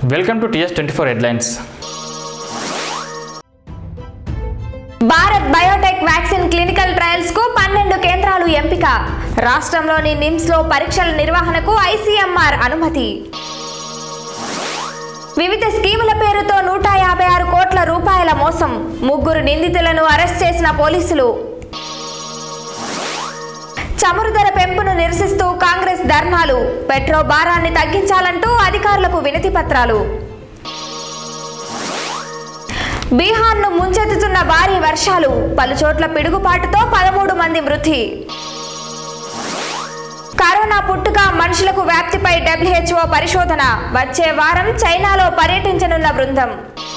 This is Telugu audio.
welcome to TS twenty four headlines Bharat Biotech vaccine clinical trials కు పన్నెండు కేంద్రాలు ఎంపిక రాష్ట్రంలోని నిమ్స్ లో పరీక్షల నిర్వహణకు ఐసీఎంఆర్ అనుమతి వివిధ స్కీముల పేరుతో నూట యాభై ఆరు కోట్ల రూపాయల మోసం ముగ్గురు నిందితులను అరెస్ట్ చేసిన పోలీసులు చమురు ధర పెంపును నిరసిస్తూ కాంగ్రెస్ ధర్నాలు పెట్రో భారాన్ని తగ్గించాలంటూ అధికారులకు వినతి పత్రాలు బీహార్ను ముంచెత్తుతున్న భారీ వర్షాలు పలుచోట్ల పిడుగుపాటుతో పదమూడు మంది మృతి కరోనా పుట్టుక మనుషులకు వ్యాప్తిపై డబ్ల్యూహెచ్ఓ పరిశోధన వచ్చే వారం చైనాలో పర్యటించనున్న బృందం